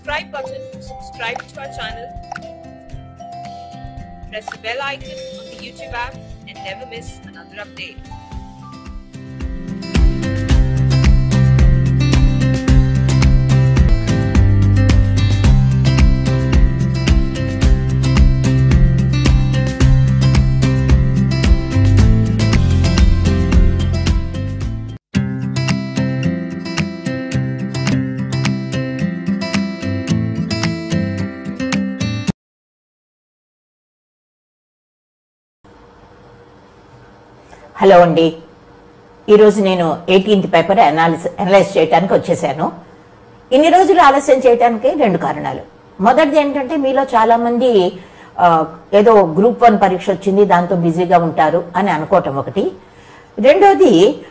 subscribe button to subscribe to our channel. Press the bell icon on the YouTube app and never miss another update. Hello అండి ఈరోజు నేను eighteenth paper అనాలిసి analyse చేయడానికి వచ్చేసాను ఇన్ని రోజులు ఆలస్యం చేయడానికి రెండు కారణాలు మొదటిది ఏంటంటే మీలో చాలా మంది ఆ, ఏదో గ్రూప్ వన్ పరీక్ష వచ్చింది దాంతో బిజీగా ఉంటారు అని అనుకోవటం ఒకటి రెండోది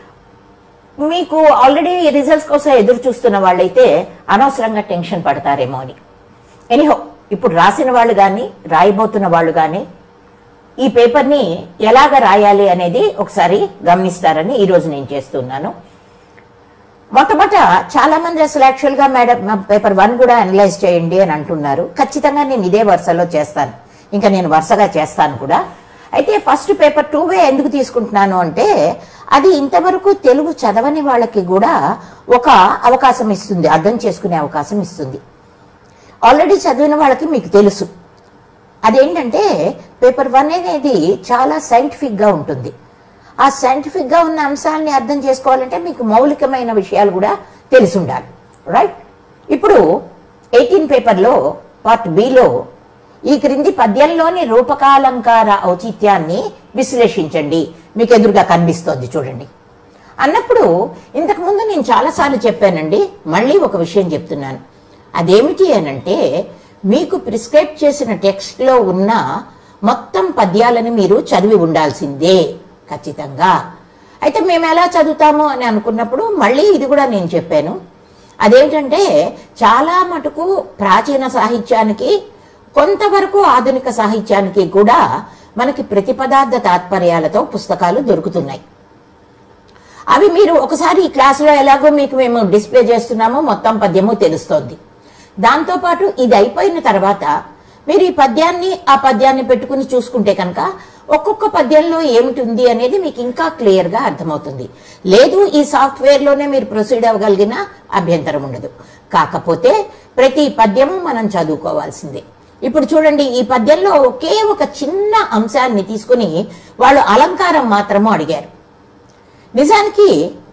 మీకు ఆల్రెడీ రిజల్ట్స్ కోసం ఎదురు చూస్తున్న వాళ్ళైతే అనవసరంగా టెన్షన్ పడతారేమో అని ఎనీహో ఇప్పుడు రాసిన వాళ్ళు కానీ రాయబోతున్న వాళ్ళు కానీ ఈ పేపర్ని ఎలాగ రాయాలి అనేది ఒకసారి గమనిస్తారని ఈ రోజు నేను చేస్తున్నాను మొట్టమొదట చాలా మంది అసలు యాక్చువల్ గా మేడం పేపర్ వన్ కూడా అనలైజ్ చేయండి అని అంటున్నారు ఖచ్చితంగా నేను ఇదే వరుసలో చేస్తాను ఇంకా నేను వరుసగా చేస్తాను కూడా అయితే ఫస్ట్ పేపర్ టూవే ఎందుకు తీసుకుంటున్నాను అంటే అది ఇంతవరకు తెలుగు చదవని వాళ్ళకి కూడా ఒక అవకాశం ఇస్తుంది అర్థం చేసుకునే అవకాశం ఇస్తుంది ఆల్రెడీ చదివిన వాళ్ళకి మీకు తెలుసు అదేంటంటే పేపర్ వన్ అనేది చాలా సైంటిఫిక్ గా ఉంటుంది ఆ సైంటిఫిక్ గా ఉన్న అంశాలని అర్థం చేసుకోవాలంటే మీకు మౌలికమైన విషయాలు కూడా తెలిసి ఉండాలి రైట్ ఇప్పుడు ఎయిటీన్ పేపర్లో పార్ట్ బిలో ఈ క్రింది పద్యంలోని రూపకాలంకార ఔచిత్యాన్ని విశ్లేషించండి మీకు ఎదురుగా కనిపిస్తోంది చూడండి అన్నప్పుడు ఇంతకు ముందు నేను చాలాసార్లు చెప్పానండి మళ్ళీ ఒక విషయం చెప్తున్నాను అదేమిటి అనంటే మీకు ప్రిస్క్రైబ్ చేసిన టెక్స్ట్లో ఉన్న మొత్తం పద్యాలను మీరు చదివి ఉండాల్సిందే ఖచ్చితంగా అయితే మేము ఎలా చదువుతాము అని అనుకున్నప్పుడు మళ్ళీ ఇది కూడా నేను చెప్పాను అదేంటంటే చాలా మటుకు ప్రాచీన సాహిత్యానికి కొంతవరకు ఆధునిక సాహిత్యానికి కూడా మనకి ప్రతిపదార్థ తాత్పర్యాలతో పుస్తకాలు దొరుకుతున్నాయి అవి మీరు ఒకసారి ఈ క్లాసులో ఎలాగో మీకు మేము డిస్ప్లే చేస్తున్నామో మొత్తం పద్యము తెలుస్తోంది దాంతోపాటు ఇది అయిపోయిన తర్వాత మీరు ఈ పద్యాన్ని ఆ పద్యాన్ని పెట్టుకుని చూసుకుంటే కనుక ఒక్కొక్క పద్యంలో ఏమిటి ఉంది అనేది మీకు ఇంకా క్లియర్ గా అర్థమవుతుంది లేదు ఈ సాఫ్ట్వేర్ లోనే మీరు ప్రొసీడ్ అవ్వగలిగిన అభ్యంతరం ఉండదు కాకపోతే ప్రతి పద్యము మనం చదువుకోవాల్సిందే ఇప్పుడు చూడండి ఈ పద్యంలో ఒకే ఒక చిన్న అంశాన్ని తీసుకుని వాళ్ళు అలంకారం మాత్రము అడిగారు నిజానికి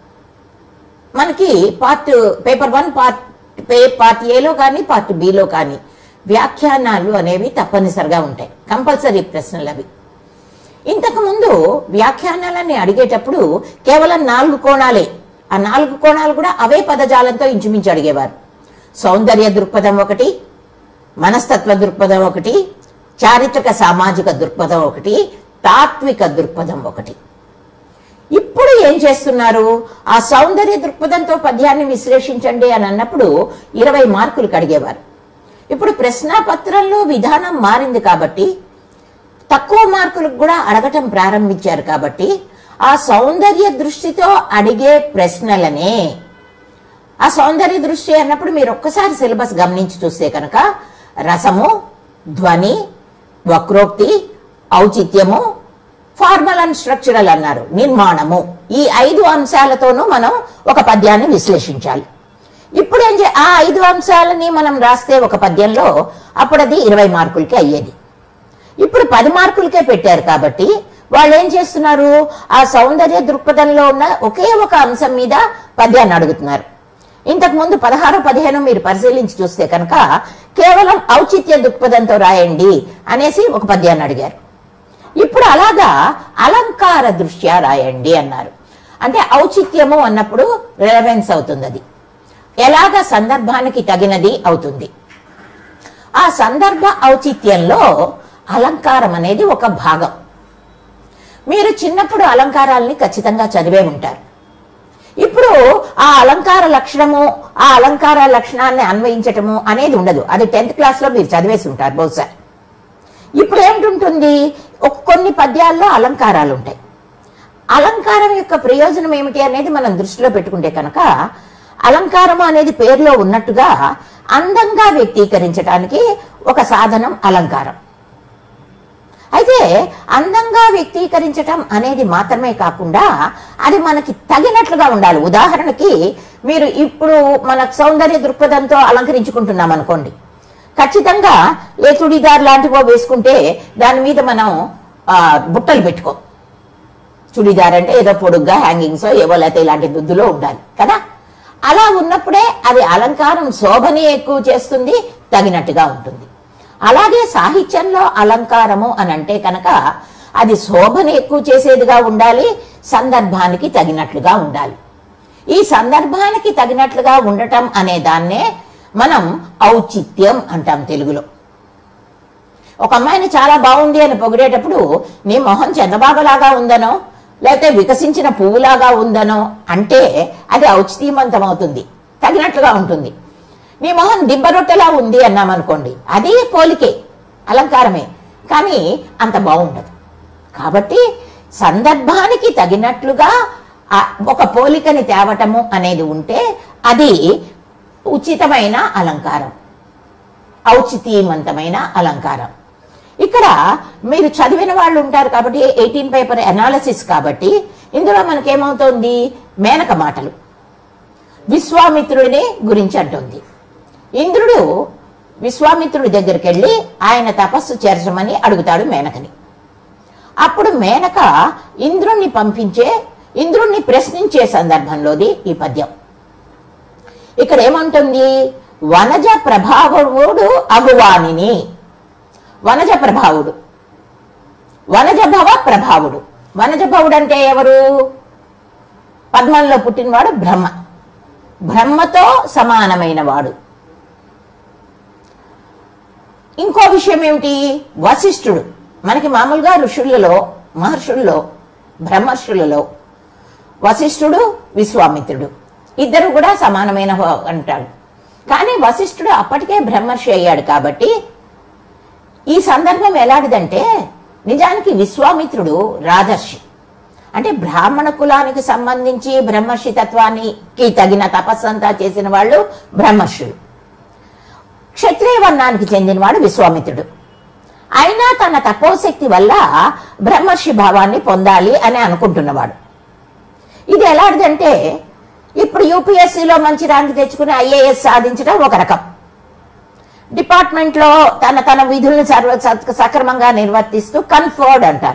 మనకి పార్ట్ పేపర్ వన్ పార్ట్ పే పార్ట్ ఏలో కానీ పార్ట్ బిలో కానీ వ్యాఖ్యానాలు అనేవి తప్పనిసరిగా ఉంటాయి కంపల్సరీ ప్రశ్నలు అవి ఇంతకు ముందు వ్యాఖ్యానాలని అడిగేటప్పుడు కేవలం నాలుగు కోణాలే ఆ నాలుగు కోణాలు కూడా అవే పదజాలంతో ఇంచుమించు అడిగేవారు సౌందర్య దృక్పథం ఒకటి మనస్తత్వ దృక్పథం ఒకటి చారిత్రక సామాజిక దృక్పథం ఒకటి తాత్విక దృక్పథం ఒకటి ఇప్పుడు ఏం చేస్తున్నారు ఆ సౌందర్య దృక్పథంతో పద్యాన్ని విశ్లేషించండి అని అన్నప్పుడు ఇరవై మార్కులకు అడిగేవారు ఇప్పుడు ప్రశ్నాపత్రంలో విధానం మారింది కాబట్టి తక్కువ మార్కులకు కూడా అడగటం ప్రారంభించారు కాబట్టి ఆ సౌందర్య దృష్టితో అడిగే ప్రశ్నలనే ఆ సౌందర్య దృష్టి అన్నప్పుడు మీరు ఒక్కసారి సిలబస్ గమనించి చూస్తే కనుక రసము ధ్వని వక్రోక్తి ఔచిత్యము ఫార్మల్ అండ్ స్ట్రక్చరల్ అన్నారు నిర్మాణము ఈ ఐదు అంశాలతోనూ మనం ఒక పద్యాన్ని విశ్లేషించాలి ఇప్పుడు ఏం చే ఆ ఐదు అంశాలని మనం రాస్తే ఒక పద్యంలో అప్పుడు అది ఇరవై మార్కులకి అయ్యేది ఇప్పుడు పది మార్కులకే పెట్టారు కాబట్టి వాళ్ళు ఏం చేస్తున్నారు ఆ సౌందర్య దృక్పథంలో ఉన్న ఒకే ఒక అంశం మీద పద్యాన్ని అడుగుతున్నారు ఇంతకు ముందు పదహారు పదిహేను మీరు పరిశీలించి చూస్తే కనుక కేవలం ఔచిత్య దృక్పథంతో రాయండి అనేసి ఒక పద్యాన్ని అడిగారు ఇప్పుడు అలాగా అలంకార దృష్ట్యా రాయండి అన్నారు అంటే ఔచిత్యము అన్నప్పుడు రిలవెన్స్ అవుతుంది అది ఎలాగ సందర్భానికి తగినది అవుతుంది ఆ సందర్భ ఔచిత్యంలో అలంకారం అనేది ఒక భాగం మీరు చిన్నప్పుడు అలంకారాలని ఖచ్చితంగా చదివే ఉంటారు ఇప్పుడు ఆ అలంకార లక్షణము ఆ అలంకార లక్షణాన్ని అన్వయించటము అనేది ఉండదు అది టెన్త్ క్లాస్ లో మీరు చదివేసి ఉంటారు బహుశా ఇప్పుడు ఏమిటి ఒక కొన్ని పద్యాల్లో అలంకారాలు ఉంటాయి అలంకారం యొక్క ప్రయోజనం ఏమిటి అనేది మనం దృష్టిలో పెట్టుకుంటే కనుక అలంకారము అనేది పేరులో ఉన్నట్టుగా అందంగా వ్యక్తీకరించడానికి ఒక సాధనం అలంకారం అయితే అందంగా వ్యక్తీకరించటం అనేది మాత్రమే కాకుండా అది మనకి తగినట్లుగా ఉండాలి ఉదాహరణకి మీరు ఇప్పుడు మన సౌందర్య దృక్పథంతో అలంకరించుకుంటున్నాం అనుకోండి ఖచ్చితంగా ఏ చుడిదార్ లాంటివో వేసుకుంటే దాని మీద మనం ఆ, బుట్టలు పెట్టుకో చుడిదార్ అంటే ఏదో పొడుగ్గా హ్యాంగింగ్స్ ఏవో లేకపోతే ఇలాంటి దుద్దులో ఉండాలి కదా అలా ఉన్నప్పుడే అది అలంకారం శోభని ఎక్కువ చేస్తుంది తగినట్టుగా ఉంటుంది అలాగే సాహిత్యంలో అలంకారము అని అంటే కనుక అది శోభని ఎక్కువ చేసేదిగా ఉండాలి సందర్భానికి తగినట్లుగా ఉండాలి ఈ సందర్భానికి తగినట్లుగా ఉండటం అనే దాన్నే మనం ఔచిత్యం అంటాం తెలుగులో ఒక అమ్మాయిని చాలా బాగుంది అని పొగిడేటప్పుడు నీ మొహం చంద్రబాబులాగా ఉందనో లేకపోతే వికసించిన పువ్వులాగా ఉందనో అంటే అది ఔచితీయవంతం అవుతుంది తగినట్లుగా ఉంటుంది నీ మొహం దిబ్బరొట్టెలా ఉంది అన్నామనుకోండి అది పోలికే అలంకారమే కానీ అంత బాగుండదు కాబట్టి సందర్భానికి తగినట్లుగా ఆ ఒక పోలికని తేవటము అనేది ఉంటే అది ఉచితమైన అలంకారం ఔచితీయవంతమైన అలంకారం ఇక్కడ మీరు చదివిన వాళ్ళు ఉంటారు కాబట్టి ఎయిటీన్ పేపర్ అనాలసిస్ కాబట్టి ఇందులో మనకేమవుతోంది మేనక మాటలు విశ్వామిత్రుడిని గురించి అంటుంది ఇంద్రుడు విశ్వామిత్రుడి దగ్గరికి వెళ్ళి ఆయన తపస్సు చేర్చమని అడుగుతాడు మేనకని అప్పుడు మేనక ఇంద్రుణ్ణి పంపించే ఇంద్రుణ్ణి ప్రశ్నించే సందర్భంలోది ఈ పద్యం ఇక్కడ ఏమంటుంది వనజ ప్రభావుడు అగువానిని వనజ ప్రభావుడు వనజభవ ప్రభావుడు వనజభవుడు అంటే ఎవరు పద్మంలో పుట్టినవాడు బ్రహ్మ బ్రహ్మతో సమానమైన వాడు ఇంకో విషయం ఏమిటి వశిష్ఠుడు మనకి మామూలుగా ఋషులలో మహర్షుల్లో బ్రహ్మర్షులలో వశిష్ఠుడు విశ్వామిత్రుడు ఇద్దరు కూడా సమానమైన హో- అంటాడు కానీ వశిష్ఠుడు అప్పటికే బ్రహ్మర్షి అయ్యాడు కాబట్టి ఈ సందర్భం ఎలాంటిదంటే నిజానికి విశ్వామిత్రుడు రాజర్షి అంటే బ్రాహ్మణ కులానికి సంబంధించి బ్రహ్మర్షి తత్వానికి తగిన తపస్సంతా చేసిన వాళ్ళు బ్రహ్మర్షులు క్షత్రియ వర్ణానికి చెందినవాడు విశ్వామిత్రుడు అయినా తన తపోశక్తి వల్ల బ్రహ్మర్షి భావాన్ని పొందాలి అని అనుకుంటున్నవాడు ఇది ఎలాంటిదంటే ఇప్పుడు యూపీఎస్సీలో మంచి ర్యాంక్ తెచ్చుకుని ఐఏఎస్ సాధించడం ఒక రకం డిపార్ట్మెంట్లో తన తన విధుల్ని సర్వ సత్- సక్రమంగా నిర్వర్తిస్తూ కన్ఫర్డ్ అంటారు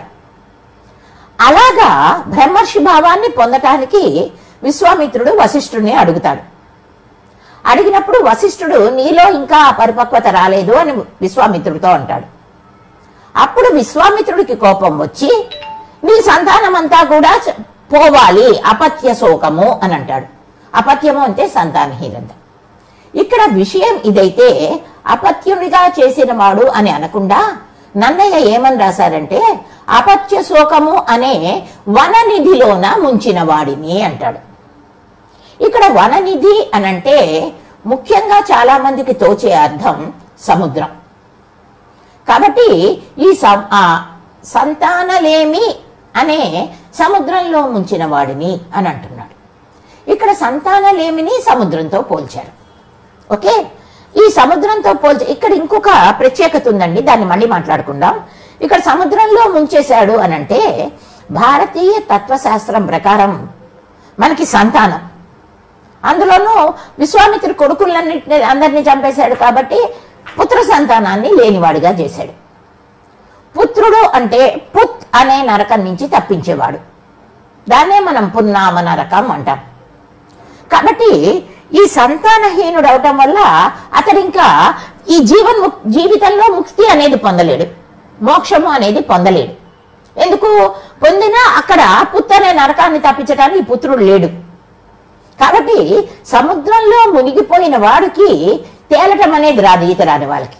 అలాగా బ్రహ్మర్షి భావాన్ని పొందటానికి విశ్వామిత్రుడు వశిష్ఠుడిని అడుగుతాడు అడిగినప్పుడు వశిష్ఠుడు నీలో ఇంకా ఆ పరిపక్వత రాలేదు అని విశ్వామిత్రుడితో అంటాడు అప్పుడు విశ్వామిత్రుడికి కోపం వచ్చి నీ సంతానమంతా కూడా చ- పోవాలి అపత్య శోకము అని అంటాడు అపత్యము అంటే సంతానహీనత ఇక్కడ విషయం ఇదైతే అపత్యునిగా చేసిన వాడు అని అనకుండా నన్నయ్య ఏమని రాశారంటే అపత్య శోకము అనే వననిధిలోన ముంచిన వాడిని అంటాడు ఇక్కడ వననిధి అనంటే ముఖ్యంగా చాలా మందికి తోచే అర్థం సముద్రం కాబట్టి ఈ సం- ఆ సంతానలేమి అనే సముద్రంలో ముంచిన వాడిని అని అంటున్నాడు ఇక్కడ సంతానలేమిని సముద్రంతో పోల్చారు ఓకే ఈ సముద్రంతో పోల్చి ఇక్కడ ఇంకొక ప్రత్యేకత ఉందండి దాన్ని మళ్ళీ మాట్లాడుకుందాం ఇక్కడ సముద్రంలో ముంచేశాడు అని అంటే భారతీయ తత్వశాస్త్రం ప్రకారం మనకి సంతానం అందులోనూ విశ్వామిత్రుడి కొడుకులన్నింటినీ అందరినీ చంపేశాడు కాబట్టి పుత్ర సంతానాన్ని లేనివాడిగా చేశాడు పుత్రుడు అంటే పుత్ అనే నరకం నుంచి తప్పించేవాడు దాన్నే మనం పున్నామ నరకం అంటాం కాబట్టి ఈ సంతానహీనుడు అవటం వల్ల అతడు ఇంకా ఈ జీవన్ ముక్- జీవితంలో ముక్తి అనేది పొందలేడు మోక్షము అనేది పొందలేడు ఎందుకు పొందినా అక్కడ పుత్త అనే నరకాన్ని తప్పించడానికి ఈ పుత్రుడు లేడు కాబట్టి సముద్రంలో మునిగిపోయిన వాడికి తేలటం అనేది రాదు ఈత రాని వాళ్ళకి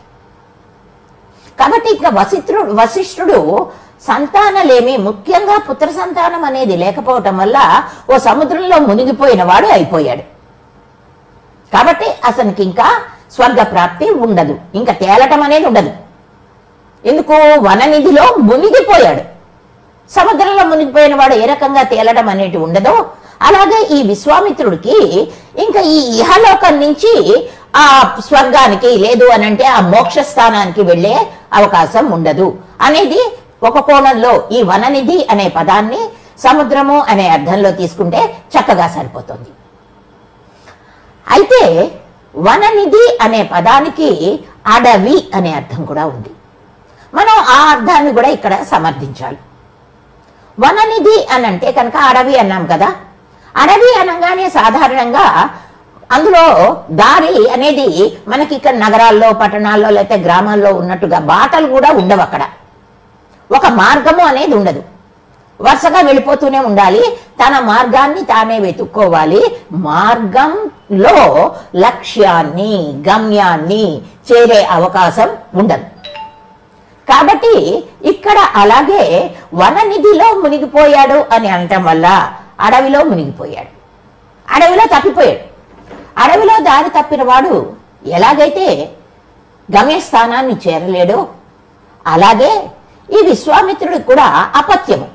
కాబట్టి ఇక వశిష్ఠుడు వశిష్ఠుడు సంతానలేమి ముఖ్యంగా పుత్ర సంతానం అనేది లేకపోవటం వల్ల ఓ సముద్రంలో మునిగిపోయిన వాడు అయిపోయాడు కాబట్టి అతనికి ఇంకా స్వర్గ ప్రాప్తి ఉండదు ఇంకా తేలటం అనేది ఉండదు ఎందుకు వననిధిలో మునిగిపోయాడు సముద్రంలో మునిగిపోయిన వాడు ఏ రకంగా తేలడం అనేది ఉండదో అలాగే ఈ విశ్వామిత్రుడికి ఇంకా ఈ ఇహలోకం నుంచి ఆ స్వర్గానికి లేదు అని అంటే ఆ మోక్ష స్థానానికి వెళ్ళే అవకాశం ఉండదు అనేది ఒక కోణంలో ఈ వననిధి అనే పదాన్ని సముద్రము అనే అర్థంలో తీసుకుంటే చక్కగా సరిపోతుంది అయితే వననిధి అనే పదానికి అడవి అనే అర్థం కూడా ఉంది మనం ఆ అర్థాన్ని కూడా ఇక్కడ సమర్థించాలి వననిధి అని అంటే కనుక అడవి అన్నాం కదా అడవి అనగానే సాధారణంగా అందులో దారి అనేది మనకి ఇక్కడ నగరాల్లో పట్టణాల్లో లేకపోతే గ్రామాల్లో ఉన్నట్టుగా బాటలు కూడా ఉండవు అక్కడ ఒక మార్గము అనేది ఉండదు వరుసగా వెళ్ళిపోతూనే ఉండాలి తన మార్గాన్ని తానే వెతుక్కోవాలి మార్గంలో లక్ష్యాన్ని గమ్యాన్ని చేరే అవకాశం ఉండదు కాబట్టి ఇక్కడ అలాగే వననిధిలో మునిగిపోయాడు అని అనటం వల్ల అడవిలో మునిగిపోయాడు అడవిలో తప్పిపోయాడు అడవిలో దారి తప్పిన వాడు ఎలాగైతే గమ్యస్థానాన్ని చేరలేడో అలాగే ఈ విశ్వామిత్రుడికి కూడా అపత్యము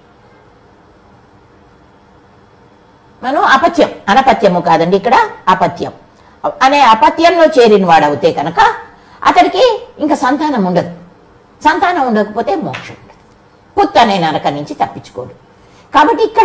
మనం అపత్యం అనపత్యము కాదండి ఇక్కడ అపత్యం అనే అపత్యంలో చేరిన వాడవుతే కనుక అతడికి ఇంకా సంతానం ఉండదు సంతానం ఉండకపోతే మోక్షం ఉండదు పుత్త అనే నరక నుంచి తప్పించుకోడు కాబట్టి ఇక్కడ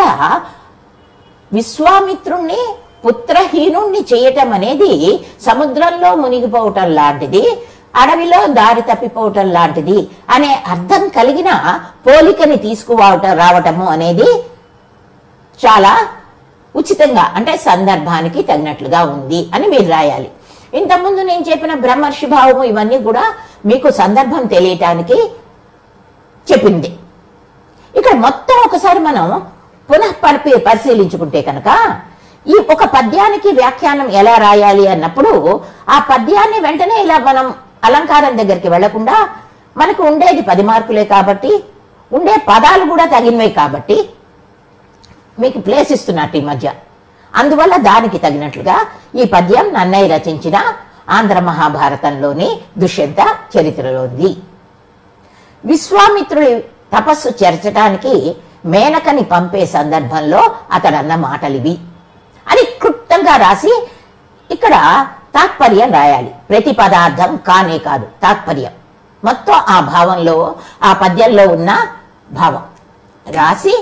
విశ్వామిత్రుణ్ణి పుత్రహీనుణ్ణి చేయటం అనేది సముద్రంలో మునిగిపోవటం లాంటిది అడవిలో దారి తప్పిపోవటం లాంటిది అనే అర్థం కలిగిన పోలికని తీసుకురావటం రావటము అనేది చాలా ఉచితంగా అంటే సందర్భానికి తగినట్లుగా ఉంది అని మీరు రాయాలి ఇంతకుముందు నేను చెప్పిన బ్రహ్మర్షి భావము ఇవన్నీ కూడా మీకు సందర్భం తెలియటానికి చెప్పింది ఇక్కడ మొత్తం ఒకసారి మనం పునః పరిపి పరిశీలించుకుంటే కనుక ఈ ఒక పద్యానికి వ్యాఖ్యానం ఎలా రాయాలి అన్నప్పుడు ఆ పద్యాన్ని వెంటనే ఇలా మనం అలంకారం దగ్గరికి వెళ్లకుండా మనకు ఉండేది పది మార్కులే కాబట్టి ఉండే పదాలు కూడా తగినవే కాబట్టి మీకు ప్లేస్ ఇస్తున్నట్టు ఈ మధ్య అందువల్ల దానికి తగినట్లుగా ఈ పద్యం నన్నయ్య రచించిన ఆంధ్ర మహాభారతంలోని దుష్యంత చరిత్రలోంది విశ్వామిత్రుడి తపస్సు చేర్చడానికి మేనకని పంపే సందర్భంలో అతడన్న మాటలివి అని క్లుప్తంగా రాసి ఇక్కడ తాత్పర్యం రాయాలి ప్రతి పదార్థం కానే కాదు తాత్పర్యం మొత్తం ఆ భావంలో ఆ పద్యంలో ఉన్న భావం రాసి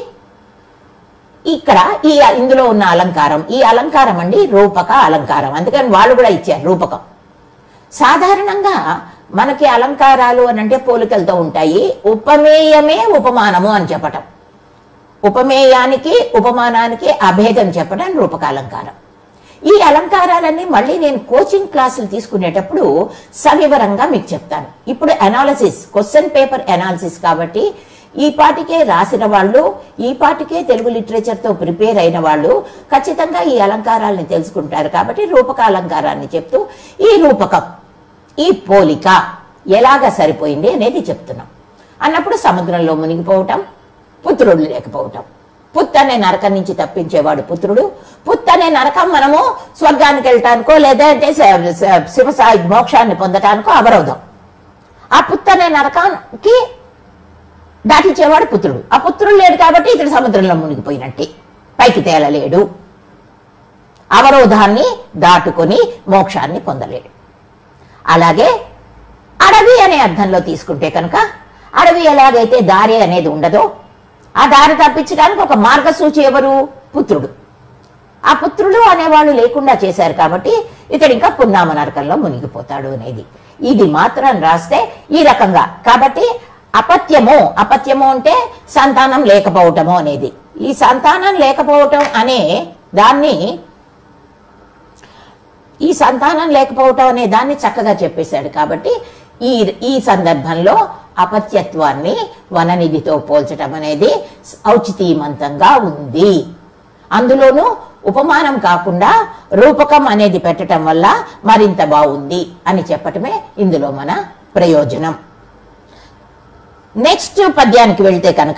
ఇక్కడ ఈ ఇందులో ఉన్న అలంకారం ఈ అలంకారం అండి రూపక అలంకారం అందుకని వాళ్ళు కూడా ఇచ్చారు రూపకం సాధారణంగా మనకి అలంకారాలు అని అంటే పోలికలతో ఉంటాయి ఉపమేయమే ఉపమానము అని చెప్పటం ఉపమేయానికి ఉపమానానికి అభేదం చెప్పడం రూపకాలంకారం ఈ అలంకారాలన్నీ మళ్ళీ నేను కోచింగ్ క్లాసులు తీసుకునేటప్పుడు సవివరంగా మీకు చెప్తాను ఇప్పుడు అనాలసిస్ క్వశ్చన్ పేపర్ అనాలిసిస్ కాబట్టి ఈ పాటికే రాసిన వాళ్ళు ఈ పాటికే తెలుగు లిటరేచర్తో ప్రిపేర్ అయిన వాళ్ళు ఖచ్చితంగా ఈ అలంకారాలను తెలుసుకుంటారు కాబట్టి రూపక అలంకారాన్ని చెప్తూ ఈ రూపకం ఈ పోలిక ఎలాగ సరిపోయింది అనేది చెప్తున్నాం అన్నప్పుడు సముద్రంలో మునిగిపోవటం పుత్రుడు లేకపోవటం పుత్ అనే నరకం నుంచి తప్పించేవాడు పుత్రుడు పుత్ అనే నరకం మనము స్వర్గానికి వెళ్ళటానికో లేదంటే శ- శ- శివ సా- మోక్షాన్ని పొందటానికో అవరోధం ఆ పుత్ అనే నరకానికి దాటించేవాడు పుత్రుడు ఆ పుత్రుడు లేడు కాబట్టి ఇతడు సముద్రంలో మునిగిపోయినట్టే పైకి తేలలేడు అవరోధాన్ని దాటుకొని మోక్షాన్ని పొందలేడు అలాగే అడవి అనే అర్థంలో తీసుకుంటే కనుక అడవి ఎలాగైతే దారి అనేది ఉండదో ఆ దారి తప్పించడానికి ఒక మార్గసూచి ఎవరు పుత్రుడు ఆ పుత్రుడు అనేవాళ్ళు లేకుండా చేశారు కాబట్టి ఇతడు ఇంకా పున్నామ నరకంలో మునిగిపోతాడు అనేది ఇది మాత్రం రాస్తే ఈ రకంగా కాబట్టి అపత్యము అపత్యము అంటే సంతానం లేకపోవటము అనేది ఈ సంతానం లేకపోవటం అనే దాన్ని ఈ సంతానం లేకపోవటం అనే దాన్ని చక్కగా చెప్పేశాడు కాబట్టి ఈ ఈ సందర్భంలో అపత్యత్వాన్ని వననిధితో పోల్చటం అనేది ఔచితీమంతంగా ఉంది అందులోనూ ఉపమానం కాకుండా రూపకం అనేది పెట్టడం వల్ల మరింత బాగుంది అని చెప్పటమే ఇందులో మన ప్రయోజనం నెక్స్ట్ పద్యానికి వెళ్తే కనుక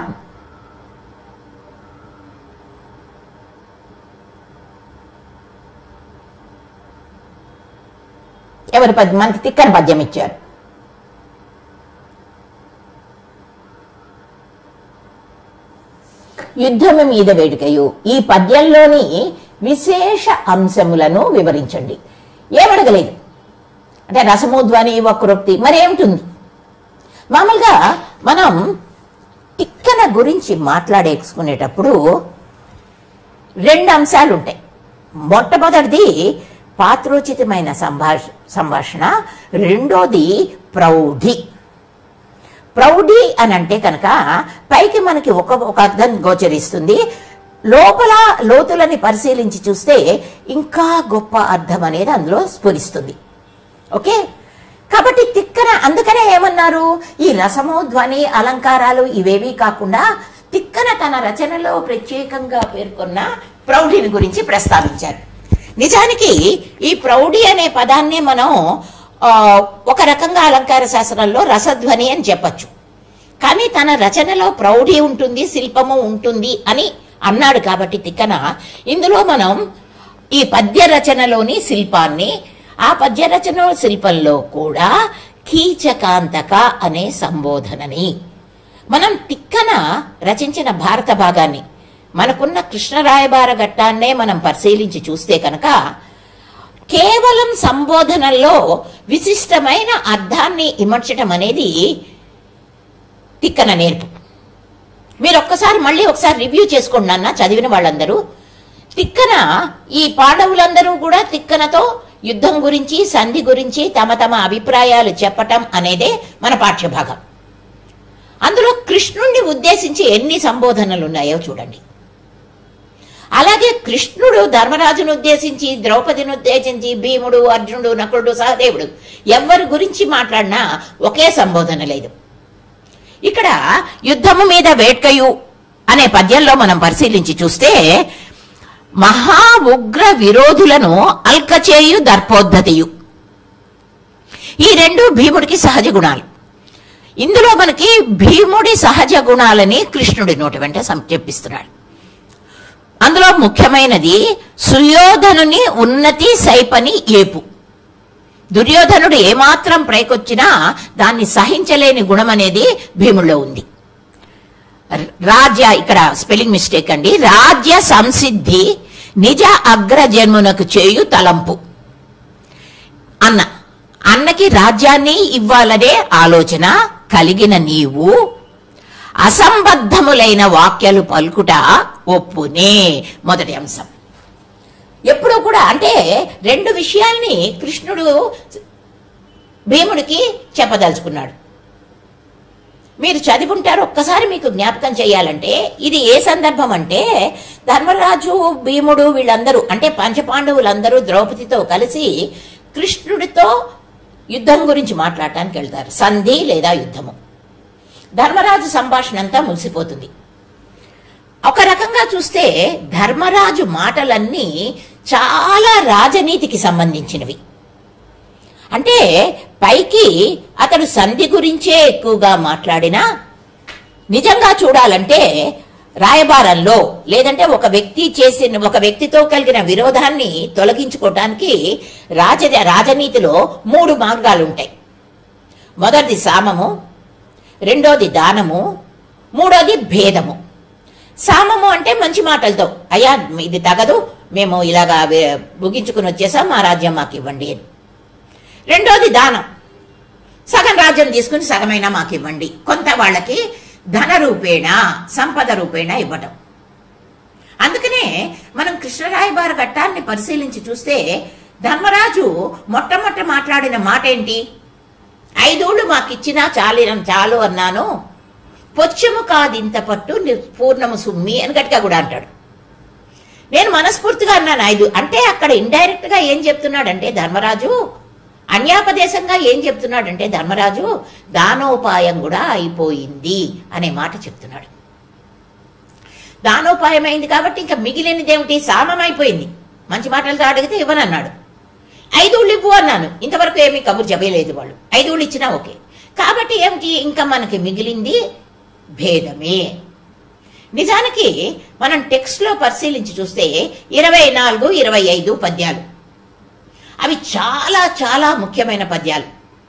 ఎవరి పద్యం మనకి తిక్కని పద్యం ఇచ్చారు యుద్ధము మీద వేడుకయు ఈ పద్యంలోని విశేష అంశములను వివరించండి ఏమడగలేదు అంటే రసము ధ్వని వక్రోక్తి మరి ఏమిటుంది మామూలుగా మనం తిక్కన గురించి మాట్లాడేసుకునేటప్పుడు రెండు అంశాలు ఉంటాయి మొట్టమొదటిది పాత్రోచితమైన సంభాష సంభాషణ రెండోది ప్రౌఢి ప్రౌఢి అని అంటే కనుక పైకి మనకి ఒక ఒక అర్థం గోచరిస్తుంది లోపల లోతులని పరిశీలించి చూస్తే ఇంకా గొప్ప అర్థం అనేది అందులో స్ఫురిస్తుంది ఓకే కాబట్టి తిక్కన అందుకనే ఏమన్నారు ఈ రసము ధ్వని అలంకారాలు ఇవేవీ కాకుండా తిక్కన తన రచనలో ప్రత్యేకంగా పేర్కొన్న ప్రౌఢిని గురించి ప్రస్తావించారు నిజానికి ఈ ప్రౌఢి అనే పదాన్ని మనం ఆ, ఒక రకంగా అలంకార శాస్త్రంలో రసధ్వని అని చెప్పచ్చు కానీ తన రచనలో ప్రౌఢి ఉంటుంది శిల్పము ఉంటుంది అని అన్నాడు కాబట్టి తిక్కన ఇందులో మనం ఈ పద్య రచనలోని శిల్పాన్ని ఆ పద్య రచన శిల్పంలో కూడా కీచకాంతక అనే సంబోధనని మనం తిక్కన రచించిన భారత భాగాన్ని మనకున్న కృష్ణరాయబార ఘట్టాన్నే మనం పరిశీలించి చూస్తే కనుక కేవలం సంబోధనల్లో విశిష్టమైన అర్థాన్ని ఇమర్చటం అనేది తిక్కన నేర్పు మీరు ఒక్కసారి మళ్ళీ ఒకసారి రివ్యూ చేసుకోండి నాన్న చదివిన వాళ్ళందరూ తిక్కన ఈ పాండవులందరూ కూడా తిక్కనతో యుద్ధం గురించి సంధి గురించి తమ తమ అభిప్రాయాలు చెప్పటం అనేదే మన పాఠ్యభాగం అందులో కృష్ణుణ్ణి ఉద్దేశించి ఎన్ని సంబోధనలు ఉన్నాయో చూడండి అలాగే కృష్ణుడు ధర్మరాజును ఉద్దేశించి ద్రౌపదిని ఉద్దేశించి భీముడు అర్జునుడు నకులుడు సహదేవుడు ఎవరి గురించి మాట్లాడినా ఒకే సంబోధన లేదు ఇక్కడ యుద్ధము మీద వేట్కయు అనే పద్యంలో మనం పరిశీలించి చూస్తే మహా ఉగ్ర విరోధులను అల్కచేయు దర్పోద్ధతియు ఈ రెండు భీముడికి సహజ గుణాలు ఇందులో మనకి భీముడి సహజ గుణాలని కృష్ణుడి నోటి వెంట సం- చెప్పిస్తున్నాడు అందులో ముఖ్యమైనది సుయోధనుని ఉన్నతి సైపని ఏపు దుర్యోధనుడు ఏమాత్రం పైకొచ్చినా దాన్ని సహించలేని గుణం అనేది భీముల్లో ఉంది రాజ్య ఇక్కడ స్పెల్లింగ్ మిస్టేక్ అండి రాజ్య సంసిద్ధి నిజ అగ్రజన్మునకు చేయు తలంపు అన్న అన్నకి రాజ్యాన్ని ఇవ్వాలనే ఆలోచన కలిగిన నీవు అసంబద్ధములైన వాక్యాలు పలుకుట ఒప్పునే మొదటి అంశం ఎప్పుడూ కూడా అంటే రెండు విషయాల్ని కృష్ణుడు భీముడికి చెప్పదలుచుకున్నాడు మీరు చదివుంటారు ఒక్కసారి మీకు జ్ఞాపకం చేయాలంటే ఇది ఏ సందర్భం అంటే ధర్మరాజు భీముడు వీళ్ళందరూ అంటే పంచపాండవులందరూ ద్రౌపదితో కలిసి కృష్ణుడితో యుద్ధం గురించి మాట్లాడటానికి వెళ్తారు సంధి లేదా యుద్ధము ధర్మరాజు సంభాషణ అంతా ముగిసిపోతుంది ఒక రకంగా చూస్తే ధర్మరాజు మాటలన్నీ చాలా రాజనీతికి సంబంధించినవి అంటే పైకి అతడు సంధి గురించే ఎక్కువగా మాట్లాడినా నిజంగా చూడాలంటే రాయబారంలో లేదంటే ఒక వ్యక్తి చేసిన ఒక వ్యక్తితో కలిగిన విరోధాన్ని తొలగించుకోవటానికి రాజ రాజనీతిలో మూడు మార్గాలు ఉంటాయి మొదటిది సామము రెండోది దానము మూడోది భేదము సామము అంటే మంచి మాటలతో అయ్యా ఇది తగదు మేము ఇలాగా వే- ముగించుకుని వచ్చేసాం మా రాజ్యం మాకు ఇవ్వండి అని రెండోది దానం సగం రాజ్యం తీసుకుని సగమైనా మాకు ఇవ్వండి కొంత వాళ్ళకి ధన రూపేణ సంపద రూపేణ ఇవ్వటం అందుకనే మనం కృష్ణరాయబార ఘట్టాన్ని పరిశీలించి చూస్తే ధర్మరాజు మొట్టమొదట మాట్లాడిన మాట ఏంటి ఐదోళ్ళు మాకిచ్చినా చాలిన చాలు అన్నాను పొచ్చము కాదింత పట్టు ని- పూర్ణము సుమ్మి అని గట్టిగా కూడా అంటాడు నేను మనస్ఫూర్తిగా అన్నాను ఐదు అంటే అక్కడ ఇండైరెక్ట్ గా ఏం చెప్తున్నాడంటే ధర్మరాజు అన్యాపదేశంగా ఏం చెప్తున్నాడంటే ధర్మరాజు దానోపాయం కూడా అయిపోయింది అనే మాట చెప్తున్నాడు దానోపాయం అయింది కాబట్టి ఇంకా మిగిలినది ఏమిటి సామం అయిపోయింది మంచి మాటలతో అడిగితే ఇవ్వనన్నాడు ఐదుళ్ళు ఇవ్వు అన్నాను ఇంతవరకు ఏమీ కబురు చెప్పలేదు వాళ్ళు ఐదుళ్ళు ఇచ్చినా ఓకే కాబట్టి ఏమిటి ఇంకా మనకి మిగిలింది భేదమే నిజానికి మనం టెక్స్ట్లో పరిశీలించి చూస్తే ఇరవై నాలుగు ఇరవై ఐదు పద్యాలు అవి చాలా చాలా ముఖ్యమైన పద్యాలు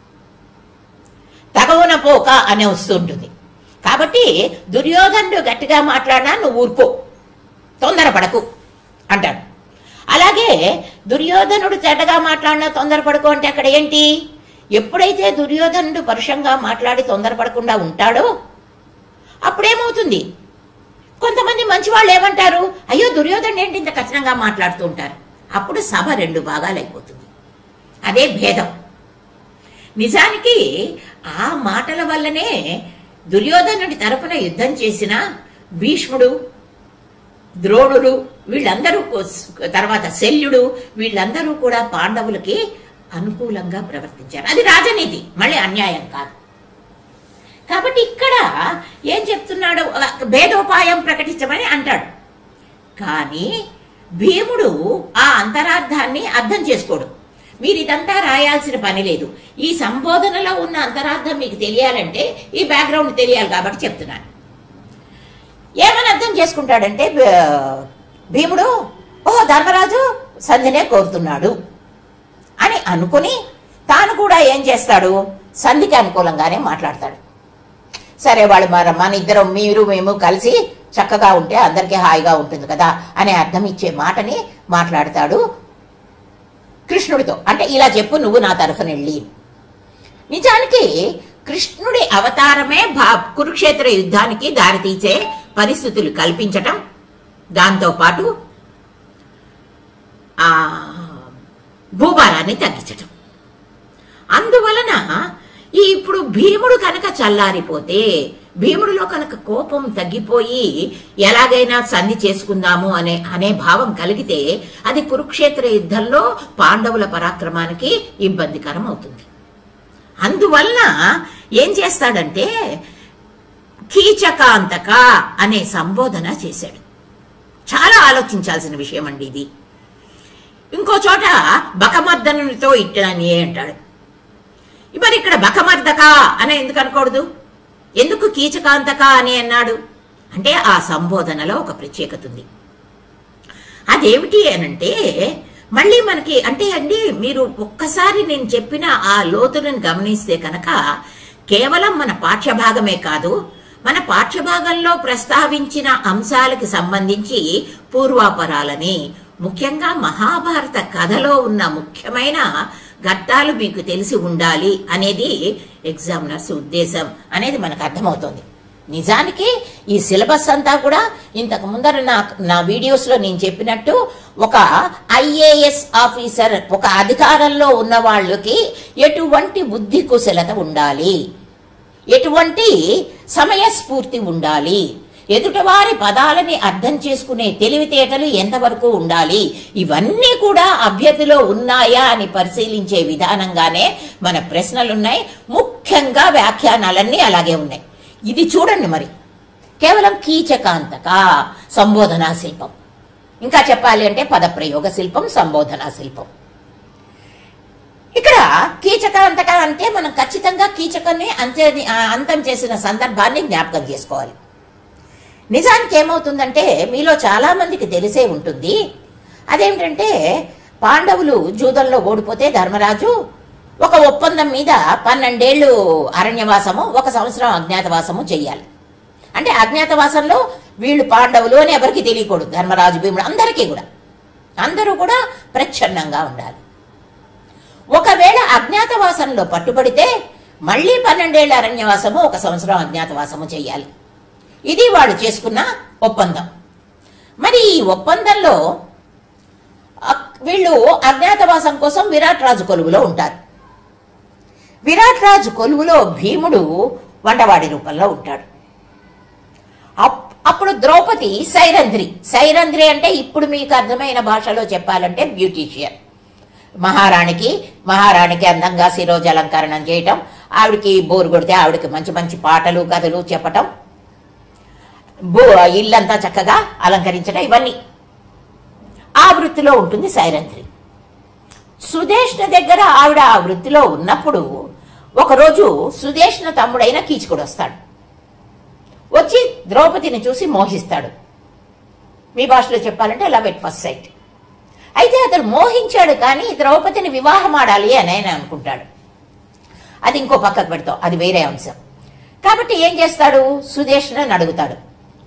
తగవున పోక అనే వస్తుంటుంది కాబట్టి దుర్యోధనుడు గట్టిగా మాట్లాడినా నువ్వు ఊరుకో తొందరపడకు అంటాడు అలాగే దుర్యోధనుడు చెడ్డగా మాట్లాడినా తొందరపడుకో అంటే అక్కడ ఏంటి ఎప్పుడైతే దుర్యోధనుడు పరుషంగా మాట్లాడి తొందరపడకుండా ఉంటాడో అప్పుడేమవుతుంది కొంతమంది మంచి వాళ్ళు ఏమంటారు అయ్యో దుర్యోధనుడు ఏంటి ఇంత కఠినంగా మాట్లాడుతూ ఉంటారు అప్పుడు సభ రెండు భాగాలు అయిపోతుంది అదే భేదం నిజానికి ఆ మాటల వల్లనే దుర్యోధనుడి తరపున యుద్ధం చేసిన భీష్ముడు ద్రోణుడు వీళ్ళందరూ కో- తర్వాత శల్యుడు వీళ్ళందరూ కూడా పాండవులకి అనుకూలంగా ప్రవర్తించారు అది రాజనీతి మళ్ళీ అన్యాయం కాదు కాబట్టి ఇక్కడ ఏం చెప్తున్నాడు ఆ, భేదోపాయం ప్రకటించమని అంటాడు కానీ భీముడు ఆ అంతరార్థాన్ని అర్థం చేసుకోడు మీరు ఇదంతా రాయాల్సిన పని లేదు ఈ సంబోధనలో ఉన్న అంతరార్థం మీకు తెలియాలంటే ఈ బ్యాక్గ్రౌండ్ తెలియాలి కాబట్టి చెప్తున్నాను ఏమని అర్థం చేసుకుంటాడంటే భ- భీముడు ఓహో ధర్మరాజు సంధినే కోరుతున్నాడు అని అనుకుని తాను కూడా ఏం చేస్తాడు సంధికి అనుకూలంగానే మాట్లాడతాడు సరే వాళ్ళు మన మన ఇద్దరం మీరు మేము కలిసి చక్కగా ఉంటే అందరికీ హాయిగా ఉంటుంది కదా అనే అర్థం ఇచ్చే మాటని మాట్లాడతాడు కృష్ణుడితో అంటే ఇలా చెప్పు నువ్వు నా తరఫున వెళ్ళి నిజానికి కృష్ణుడి అవతారమే భా కురుక్షేత్ర యుద్ధానికి దారితీసే పరిస్థితులు కల్పించటం దాంతోపాటు ఆ భూభారాన్ని తగ్గించటం అందువలన ఈ ఇప్పుడు భీముడు కనుక చల్లారిపోతే భీముడిలో కనుక కోపం తగ్గిపోయి ఎలాగైనా సంధి చేసుకుందాము అనే అనే భావం కలిగితే అది కురుక్షేత్ర యుద్ధంలో పాండవుల పరాక్రమానికి ఇబ్బందికరం అవుతుంది అందువలన ఏం చేస్తాడంటే కీచకాంతక అనే సంబోధన చేశాడు చాలా ఆలోచించాల్సిన విషయం అండి ఇది ఇంకో చోట బకమర్దనునితో ఇట్టని అంటాడు మరి ఇక్కడ బకమర్దక అని ఎందుకు అనకూడదు ఎందుకు కీచకాంతక అని అన్నాడు అంటే ఆ సంబోధనలో ఒక ప్రత్యేకత ఉంది అదేమిటి అనంటే మళ్ళీ మనకి అంటే అండి మీరు ఒక్కసారి నేను చెప్పిన ఆ లోతులను గమనిస్తే కనుక కేవలం మన పాఠ్యభాగమే కాదు మన పాఠ్యభాగంలో ప్రస్తావించిన అంశాలకు సంబంధించి పూర్వాపరాలని ముఖ్యంగా మహాభారత కథలో ఉన్న ముఖ్యమైన ఘట్టాలు మీకు తెలిసి ఉండాలి అనేది ఎగ్జామినర్స్ ఉద్దేశం అనేది మనకు అర్థమవుతుంది నిజానికి ఈ సిలబస్ అంతా కూడా ఇంతకు ముందర నా నా వీడియోస్లో నేను చెప్పినట్టు ఒక ఐఏఎస్ ఆఫీసర్ ఒక అధికారంలో ఉన్న వాళ్ళకి ఎటువంటి బుద్ధి కుశలత ఉండాలి ఎటువంటి సమయస్ఫూర్తి ఉండాలి ఎదుటివారి పదాలని అర్థం చేసుకునే తెలివితేటలు ఎంతవరకు ఉండాలి ఇవన్నీ కూడా అభ్యర్థిలో ఉన్నాయా అని పరిశీలించే విధానంగానే మన ప్రశ్నలున్నాయి ముఖ్యంగా వ్యాఖ్యానాలన్నీ అలాగే ఉన్నాయి ఇది చూడండి మరి కేవలం కీచకాంతక సంబోధనా శిల్పం ఇంకా చెప్పాలి అంటే పదప్రయోగ శిల్పం సంబోధనా శిల్పం ఇక్కడ కీచకాంతక అంటే మనం ఖచ్చితంగా కీచకాన్ని అంతే అంతం చేసిన సందర్భాన్ని జ్ఞాపకం చేసుకోవాలి నిజానికి ఏమవుతుందంటే మీలో చాలా మందికి తెలిసే ఉంటుంది అదేమిటంటే పాండవులు జూదంలో ఓడిపోతే ధర్మరాజు ఒక ఒప్పందం మీద పన్నెండేళ్లు అరణ్యవాసము ఒక సంవత్సరం అజ్ఞాతవాసము చెయ్యాలి అంటే అజ్ఞాతవాసంలో వీళ్ళు పాండవులు అని ఎవరికి తెలియకూడదు ధర్మరాజు భీముడు అందరికీ కూడా అందరూ కూడా ప్రచ్ఛన్నంగా ఉండాలి ఒకవేళ అజ్ఞాతవాసంలో పట్టుబడితే మళ్ళీ పన్నెండేళ్ల అరణ్యవాసము ఒక సంవత్సరం అజ్ఞాతవాసము చేయాలి ఇది వాడు చేసుకున్న ఒప్పందం మరి ఈ ఒప్పందంలో అక్- వీళ్ళు అజ్ఞాతవాసం కోసం విరాట్ రాజు కొలువులో ఉంటారు విరాట్ రాజు కొలువులో భీముడు వంటవాడి రూపంలో ఉంటాడు అప్- అప్పుడు ద్రౌపది సైరంధ్రి సైరంధ్రి అంటే ఇప్పుడు మీకు అర్థమైన భాషలో చెప్పాలంటే బ్యూటీషియన్ మహారాణికి మహారాణికి అందంగా శిరోజ అలంకరణం చేయటం ఆవిడకి బోరు కొడితే ఆవిడకి మంచి మంచి పాటలు కథలు చెప్పటం బో ఇల్లంతా చక్కగా అలంకరించడం ఇవన్నీ ఆ వృత్తిలో ఉంటుంది సైరంధ్రి సుదేష్ణ దగ్గర ఆవిడ ఆ వృత్తిలో ఉన్నప్పుడు ఒకరోజు సుదేష్ణ తమ్ముడైన కీచుకుడు వస్తాడు వచ్చి ద్రౌపదిని చూసి మోహిస్తాడు మీ భాషలో చెప్పాలంటే లవ్ ఎట్ ఫస్ట్ సైట్ అయితే అతను మోహించాడు కానీ ద్రౌపదిని వివాహం ఆడాలి అని ఆయన అనుకుంటాడు అది ఇంకో పక్కకు పెడతాం అది వేరే అంశం కాబట్టి ఏం చేస్తాడు సుదేష్ణని అడుగుతాడు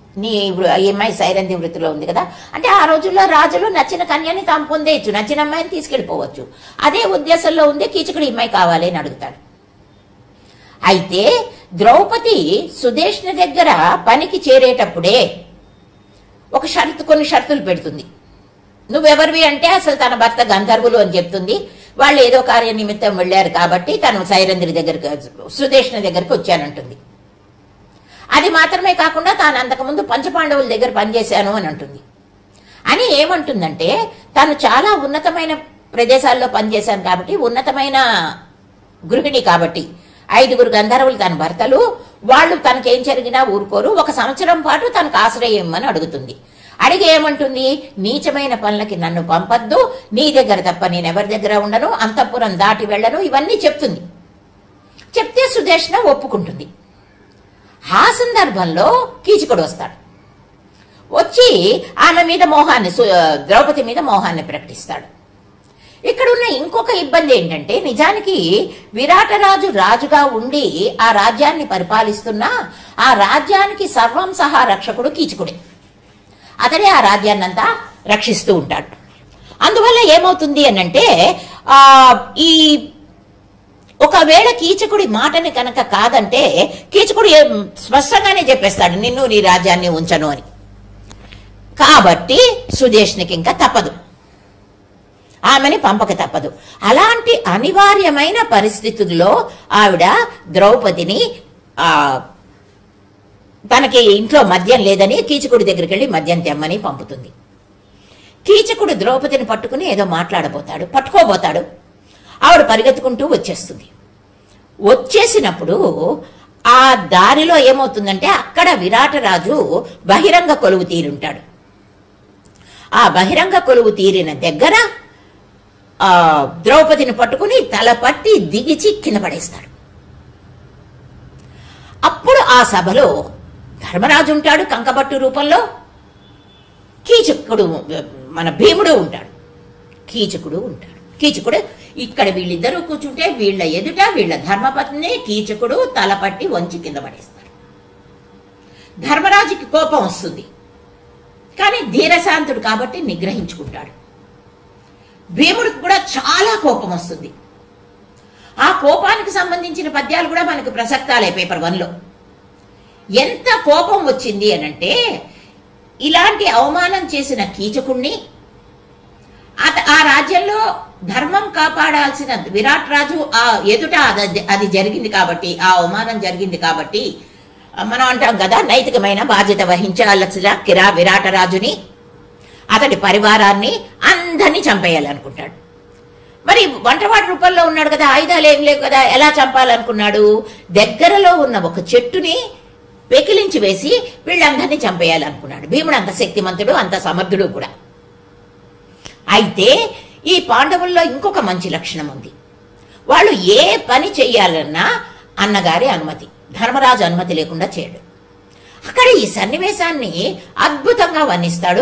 నీ ఇప్పుడు ఈ అమ్మాయి సైరంధ్య వృత్తిలో ఉంది కదా అంటే ఆ రోజుల్లో రాజులు నచ్చిన కన్యని తాము పొందేయచ్చు నచ్చిన అమ్మాయిని తీసుకెళ్ళిపోవచ్చు అదే ఉద్దేశంలో ఉంది కీచకుడు ఈ అమ్మాయి కావాలి అని అడుగుతాడు అయితే ద్రౌపది సుదేష్ణ దగ్గర పనికి చేరేటప్పుడే ఒక షరతు కొన్ని షరతులు పెడుతుంది నువ్వెవరివి అంటే అసలు తన భర్త గంధర్వులు అని చెప్తుంది వాళ్ళు ఏదో కార్య నిమిత్తం వెళ్ళారు కాబట్టి తను సైరంధ్రి దగ్గరికి సుదేష్ణ దగ్గరికి వచ్చానంటుంది అది మాత్రమే కాకుండా తాను అంతకుముందు పంచపాండవుల దగ్గర పనిచేశాను అని అంటుంది అని ఏమంటుందంటే తాను చాలా ఉన్నతమైన ప్రదేశాల్లో పనిచేశాను కాబట్టి ఉన్నతమైన గృహిణి కాబట్టి ఐదుగురు గంధర్వులు తన భర్తలు వాళ్ళు తనకేం జరిగినా ఊరుకోరు ఒక సంవత్సరం పాటు తనకు ఆశ్రయం ఇమ్మని అడుగుతుంది అడిగి ఏమంటుంది నీచమైన పనులకి నన్ను పంపద్దు నీ దగ్గర తప్ప నేను ఎవరి దగ్గర ఉండను అంతఃపురం దాటి వెళ్ళను ఇవన్నీ చెప్తుంది చెప్తే సుదేష్ణ ఒప్పుకుంటుంది ఆ సందర్భంలో కీచకుడు వస్తాడు వచ్చి ఆమె మీద మోహాన్ని సు- ద్రౌపది మీద మోహాన్ని ప్రకటిస్తాడు ఇక్కడ ఉన్న ఇంకొక ఇబ్బంది ఏంటంటే నిజానికి విరాటరాజు రాజుగా ఉండి ఆ రాజ్యాన్ని పరిపాలిస్తున్నా ఆ రాజ్యానికి సర్వం సహా రక్షకుడు కీచకుడే అతడే ఆ రాజ్యాన్నంతా రక్షిస్తూ ఉంటాడు అందువల్ల ఏమవుతుంది అనంటే ఆ ఈ ఒకవేళ కీచకుడి మాటని కనుక కాదంటే కీచకుడు ఏం స్పష్టంగానే చెప్పేస్తాడు నిన్ను నీ రాజ్యాన్ని ఉంచను అని కాబట్టి సుదేష్నికి ఇంకా తప్పదు ఆమెని పంపక తప్పదు అలాంటి అనివార్యమైన పరిస్థితుల్లో ఆవిడ ద్రౌపదిని ఆ తనకి ఇంట్లో మద్యం లేదని కీచకుడి దగ్గరికి వెళ్ళి మద్యం తెమ్మని పంపుతుంది కీచకుడు ద్రౌపదిని పట్టుకుని ఏదో మాట్లాడబోతాడు పట్టుకోబోతాడు ఆవిడ పరిగెత్తుకుంటూ వచ్చేస్తుంది వచ్చేసినప్పుడు ఆ దారిలో ఏమవుతుందంటే అక్కడ విరాటరాజు బహిరంగ కొలువు తీరుంటాడు ఆ బహిరంగ కొలువు తీరిన దగ్గర ఆ ద్రౌపదిని పట్టుకుని తల పట్టి దిగిచి కింద పడేస్తాడు అప్పుడు ఆ సభలో ధర్మరాజు ఉంటాడు కంకబట్టు రూపంలో కీచకుడు మన భీముడు ఉంటాడు కీచకుడు ఉంటాడు కీచకుడు ఇక్కడ వీళ్ళిద్దరూ కూర్చుంటే వీళ్ళ ఎదుట వీళ్ళ ధర్మపత్ని కీచకుడు తలపట్టి వంచి కింద పడేస్తాడు ధర్మరాజుకి కోపం వస్తుంది కానీ ధీరశాంతుడు కాబట్టి నిగ్రహించుకుంటాడు భీముడికి కూడా చాలా కోపం వస్తుంది ఆ కోపానికి సంబంధించిన పద్యాలు కూడా మనకు ప్రసక్తాలే పేపర్ వన్లో ఎంత కోపం వచ్చింది అనంటే ఇలాంటి అవమానం చేసిన కీచకుణ్ణి అత- ఆ రాజ్యంలో ధర్మం కాపాడాల్సిన విరాట్ రాజు ఆ ఎదుట అది అది జరిగింది కాబట్టి ఆ అవమానం జరిగింది కాబట్టి మనం అంటాం కదా నైతికమైన బాధ్యత వహించాల్సిన కిరా విరాట రాజుని అతడి పరివారాన్ని అందరినీ చంపేయాలనుకుంటాడు మరి వంటవాడి రూపంలో ఉన్నాడు కదా ఆయుధాలు ఏం లేవు కదా ఎలా చంపాలనుకున్నాడు దగ్గరలో ఉన్న ఒక చెట్టుని పెకిలించి వేసి వీళ్ళందరినీ చంపేయాలనుకున్నాడు భీముడు అంత శక్తిమంతుడు అంత సమర్థుడు కూడా అయితే ఈ పాండవుల్లో ఇంకొక మంచి లక్షణం ఉంది వాళ్ళు ఏ పని చెయ్యాలన్నా అన్నగారి అనుమతి ధర్మరాజు అనుమతి లేకుండా చేయడు అక్కడ ఈ సన్నివేశాన్ని అద్భుతంగా వర్ణిస్తాడు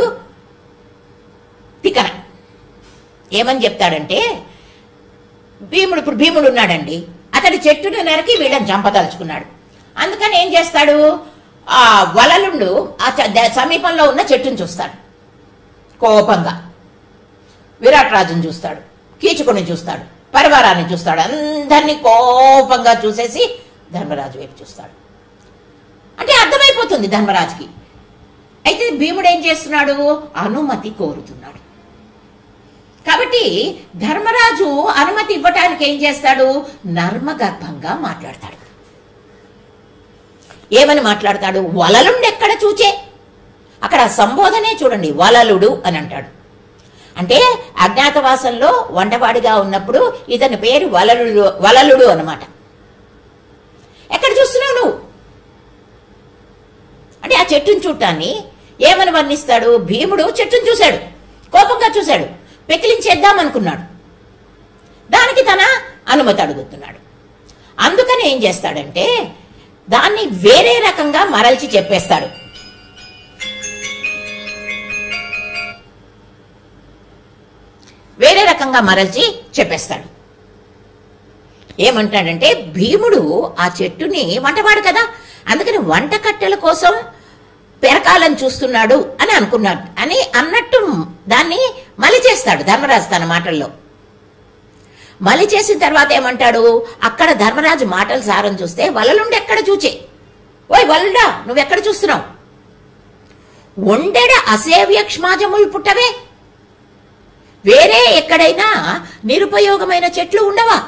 తికన ఏమని చెప్తాడంటే భీముడు ఇప్పుడు భీముడు ఉన్నాడండి అతడి చెట్టును నరికి వీళ్ళని చంపదలుచుకున్నాడు అందుకని ఏం చేస్తాడు ఆ వలలుండు ఆ చ- ద- సమీపంలో ఉన్న చెట్టును చూస్తాడు కోపంగా విరాట్ రాజుని చూస్తాడు కీచకుడిని చూస్తాడు పరివారాన్ని చూస్తాడు అందరినీ కోపంగా చూసేసి ధర్మరాజు వైపు చూస్తాడు అంటే అర్థమైపోతుంది ధర్మరాజుకి అయితే భీముడు ఏం చేస్తున్నాడు అనుమతి కోరుతున్నాడు కాబట్టి ధర్మరాజు అనుమతి ఇవ్వటానికి ఏం చేస్తాడు నర్మగర్భంగా మాట్లాడతాడు ఏమని మాట్లాడతాడు వలలుండెక్కడ చూచే అక్కడ సంబోధనే చూడండి వలలుడు అని అంటాడు అంటే అజ్ఞాతవాసంలో వంటవాడిగా ఉన్నప్పుడు ఇతని పేరు వలలుడు వలలుడు అన్నమాట ఎక్కడ చూస్తున్నావు నువ్వు అంటే ఆ చెట్టును చూడటాన్ని ఏమని వర్ణిస్తాడు భీముడు చెట్టును చూశాడు కోపంగా చూశాడు పెకిలించేద్దాం అనుకున్నాడు దానికి తన అనుమతి అడుగుతున్నాడు అందుకని ఏం చేస్తాడంటే దాన్ని వేరే రకంగా మరల్చి చెప్పేస్తాడు వేరే రకంగా మరల్చి చెప్పేస్తాడు ఏమంటాడంటే భీముడు ఆ చెట్టుని వంటవాడు కదా అందుకని వంట కట్టెల కోసం పెరకాలని చూస్తున్నాడు అని అనుకున్నాడు అని అన్నట్టు దాన్ని మలి చేస్తాడు ధర్మరాజు తన మాటల్లో మలి చేసిన తర్వాత ఏమంటాడు అక్కడ ధర్మరాజు మాటల సారం చూస్తే వలలుండి ఎక్కడ చూచే ఓయ్ వలడా నువ్వెక్కడ చూస్తున్నావు ఒండెడ అసేవ్య క్షమాజములు పుట్టవే వేరే ఎక్కడైనా నిరుపయోగమైన చెట్లు ఉండవా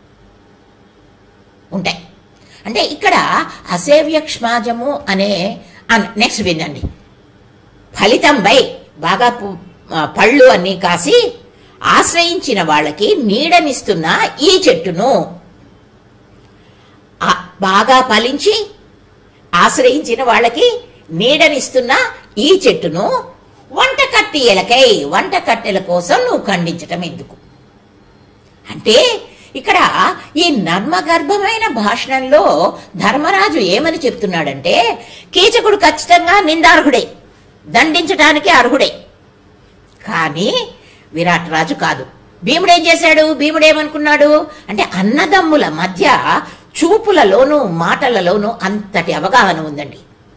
ఉంటాయి అంటే ఇక్కడ అసేవ్య క్షమాజము అనే నెక్స్ట్ వినండి ఫలితంపై బాగా పు- ఆ, పళ్ళు అన్నీ కాసి ఆశ్రయించిన వాళ్ళకి నీడనిస్తున్న ఈ చెట్టును ఆ, బాగా ఫలించి ఆశ్రయించిన వాళ్ళకి నీడనిస్తున్న ఈ చెట్టును వంట కట్టెలకై వంట కట్టెల కోసం నువ్వు ఖండించటం ఎందుకు అంటే ఇక్కడ ఈ నర్మగర్భమైన భాషణంలో ధర్మరాజు ఏమని చెప్తున్నాడంటే కీచకుడు ఖచ్చితంగా నిందార్హుడే దండించడానికి అర్హుడే కానీ విరాట్ రాజు కాదు భీముడు ఏం చేశాడు భీముడు ఏమనుకున్నాడు అంటే అన్నదమ్ముల మధ్య చూపులలోనూ మాటలలోనూ అంతటి అవగాహన ఉందండి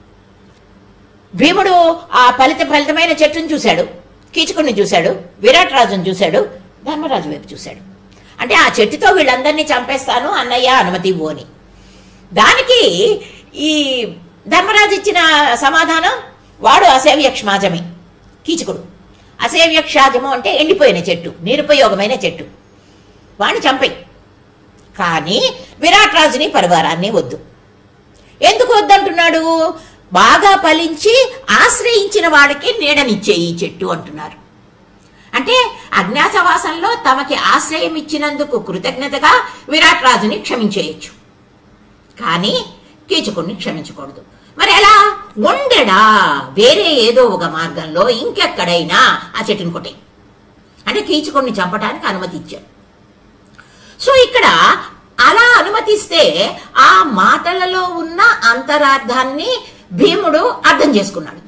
భీముడు ఆ ఫలిత ఫలితమైన చెట్టును చూశాడు కీచకుడిని చూశాడు విరాట్ రాజును చూశాడు ధర్మరాజు వైపు చూశాడు అంటే ఆ చెట్టుతో వీళ్ళందరినీ చంపేస్తాను అన్నయ్య అనుమతి ఇవ్వు అని దానికి ఈ ధర్మరాజు ఇచ్చిన సమాధానం వాడు అసేవ్యక్షమాజమే కీచకుడు అసేవ్యక్షాజము అంటే ఎండిపోయిన చెట్టు నిరుపయోగమైన చెట్టు వాణ్ణి చంపే కానీ విరాట్ రాజుని పరివారాన్ని వద్దు ఎందుకు వద్దంటున్నాడు బాగా ఫలించి ఆశ్రయించిన వాడికి నీడనిచ్చే ఈ చెట్టు అంటున్నారు అంటే అజ్ఞాసవాసంలో తమకి ఆశ్రయం ఇచ్చినందుకు కృతజ్ఞతగా విరాట్ రాజుని క్షమించేయచ్చు కానీ కీచకుడిని క్షమించకూడదు మరి ఎలా ఉండడా వేరే ఏదో ఒక మార్గంలో ఇంకెక్కడైనా ఆ చెట్టుని కొట్టే అంటే కీచకుడిని చంపడానికి అనుమతి ఇచ్చాడు సో ఇక్కడ అలా అనుమతిస్తే ఆ మాటలలో ఉన్న అంతరార్థాన్ని భీముడు అర్థం చేసుకున్నాడు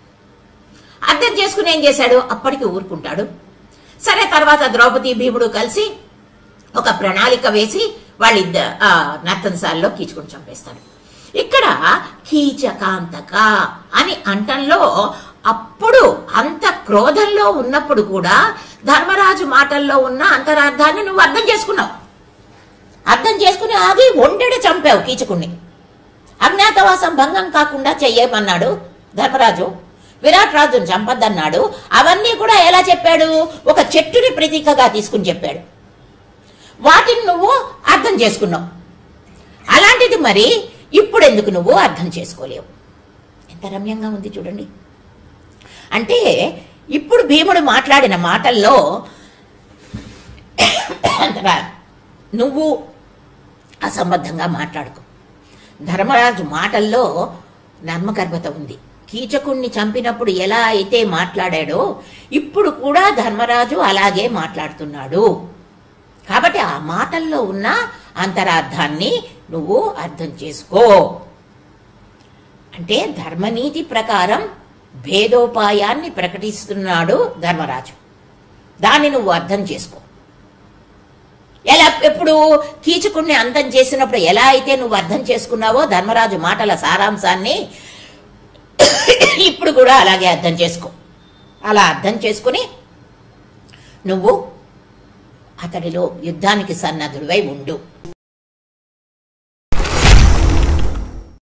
అర్థం చేసుకుని ఏం చేశాడు అప్పటికి ఊరుకుంటాడు సరే తర్వాత ద్రౌపది భీముడు కలిసి ఒక ప్రణాళిక వేసి వాళ్ళిద్ద ఆ, నర్తనశాలలో కీచుకుని చంపేస్తాడు ఇక్కడ కీచకాంతక అని అంటంలో అప్పుడు అంత క్రోధంలో ఉన్నప్పుడు కూడా ధర్మరాజు మాటల్లో ఉన్న అంతరార్థాన్ని నువ్వు అర్థం చేసుకున్నావు అర్థం చేసుకుని ఆగి ఒంటెడ చంపావు కీచకుణ్ణి అజ్ఞాతవాసం భంగం కాకుండా చెయ్యమన్నాడు ధర్మరాజు విరాట్ రాజును చంపద్దన్నాడు అవన్నీ కూడా ఎలా చెప్పాడు ఒక చెట్టుని ప్రతీకగా తీసుకుని చెప్పాడు వాటిని నువ్వు అర్థం చేసుకున్నావు అలాంటిది మరి ఇప్పుడు ఎందుకు నువ్వు అర్థం చేసుకోలేవు ఎంత రమ్యంగా ఉంది చూడండి అంటే ఇప్పుడు భీముడు మాట్లాడిన మాటల్లో అంతరా నువ్వు అసంబద్ధంగా మాట్లాడుకో ధర్మరాజు మాటల్లో నర్మగర్భత ఉంది కీచకుణ్ణి చంపినప్పుడు ఎలా అయితే మాట్లాడాడో ఇప్పుడు కూడా ధర్మరాజు అలాగే మాట్లాడుతున్నాడు కాబట్టి ఆ మాటల్లో ఉన్న అంతరార్థాన్ని నువ్వు అర్థం చేసుకో అంటే ధర్మనీతి ప్రకారం భేదోపాయాన్ని ప్రకటిస్తున్నాడు ధర్మరాజు దాన్ని నువ్వు అర్థం చేసుకో ఎలా ఎప్పుడు కీచుకుణ్ణి అంతం చేసినప్పుడు ఎలా అయితే నువ్వు అర్థం చేసుకున్నావో ధర్మరాజు మాటల సారాంశాన్ని ఇప్పుడు కూడా అలాగే అర్థం చేసుకో అలా అర్థం చేసుకుని నువ్వు అతడిలో యుద్ధానికి సన్నద్ధుడివై ఉండు